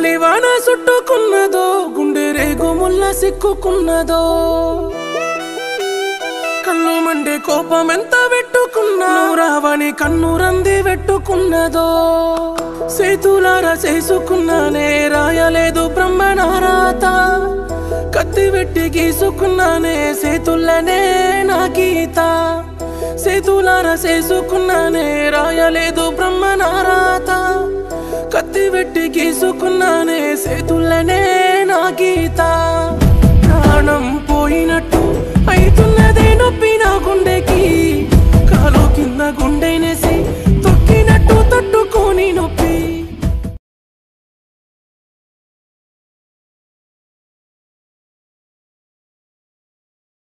గాలివాన చుట్టుకున్నదో గుండె రేగు ముల్ల సిక్కుకున్నదో కళ్ళు మండే కోపం ఎంత పెట్టుకున్నా రావని కన్ను రంది పెట్టుకున్నదో సేతులార చేసుకున్నానే రాయలేదు బ్రహ్మనారాత కత్తి పెట్టి గీసుకున్నానే సేతుల్లనే నా గీత సేతులార చేసుకున్నానే రాయలేదు బ్రహ్మనారాత కత్తి పెట్టి గీసుకున్నానే సేతుల్లనే నా గీత ప్రాణం పోయినట్టు అయితున్నదే నొప్పి నా గుండెకి కాలు కింద గుండె